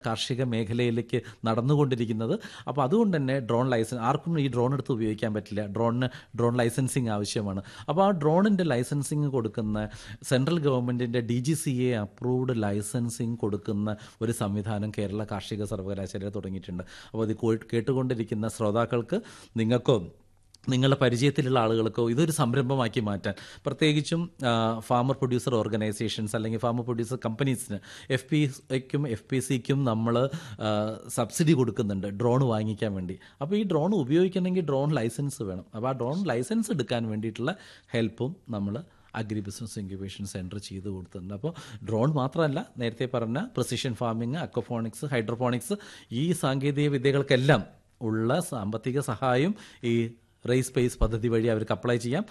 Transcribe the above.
കാർഷിക മേഖലയിലേക്ക് നടന്നുകൊണ്ടിരിക്കുന്നത് അപ്പോൾ അതുകൊണ്ട് തന്നെ ഡ്രോൺ ലൈസൻസ് ആർക്കും ഈ ഡ്രോൺ എടുത്ത് ഉപയോഗിക്കാൻ പറ്റില്ല ഡ്രോണിന് ഡ്രോൺ ലൈസൻസിങ് ആവശ്യമാണ് അപ്പോൾ ആ ഡ്രോണിൻ്റെ ലൈസൻസിങ് കൊടുക്കുന്ന സെൻട്രൽ ഗവൺമെൻറ്റിൻ്റെ D G C A approved licensing കൊടുക്കുന്ന ഒരു സംവിധാനം കേരള കാർഷിക സർവകലാശാല തുടങ്ങിയിട്ടുണ്ട് അപ്പോൾ ഇത് കോ- കേട്ടുകൊണ്ടിരിക്കുന്ന ശ്രോതാക്കൾക്ക് നിങ്ങൾക്കോ നിങ്ങളുടെ പരിചയത്തിലുള്ള ആളുകൾക്കോ ഇതൊരു സംരംഭമാക്കി മാറ്റാൻ പ്രത്യേകിച്ചും ഫാമർ പ്രൊഡ്യൂസർ ഓർഗനൈസേഷൻസ് അല്ലെങ്കിൽ ഫാമർ പ്രൊഡ്യൂസർ കമ്പനീസിന് എഫ് പി ഐക്കും എഫ് പി സിക്കും നമ്മൾ സബ്സിഡി കൊടുക്കുന്നുണ്ട് ഡ്രോൺ വാങ്ങിക്കാൻ വേണ്ടി അപ്പോൾ ഈ ഡ്രോൺ ഉപയോഗിക്കണമെങ്കിൽ ഡ്രോൺ ലൈസൻസ് വേണം അപ്പോൾ ആ ഡ്രോൺ ലൈസൻസ് എടുക്കാൻ വേണ്ടിയിട്ടുള്ള ഹെൽപ്പും നമ്മൾ അഗ്രി ബിസിനസ് ഇൻക്യുബേഷൻ സെൻറ്റർ ചെയ്ത് കൊടുത്തിട്ടുണ്ട് അപ്പോൾ ഡ്രോൺ മാത്രമല്ല നേരത്തെ പറഞ്ഞ പ്രസിഷൻ ഫാമിംഗ് അക്വഫോണിക്സ് ഹൈഡ്രോഫോണിക്സ് ഈ സാങ്കേതിക വിദ്യകൾക്കെല്ലാം ഉള്ള സാമ്പത്തിക സഹായം ഈ റേസ് സ്പേസ് പദ്ധതി വഴി അവർക്ക് അപ്ലൈ ചെയ്യാം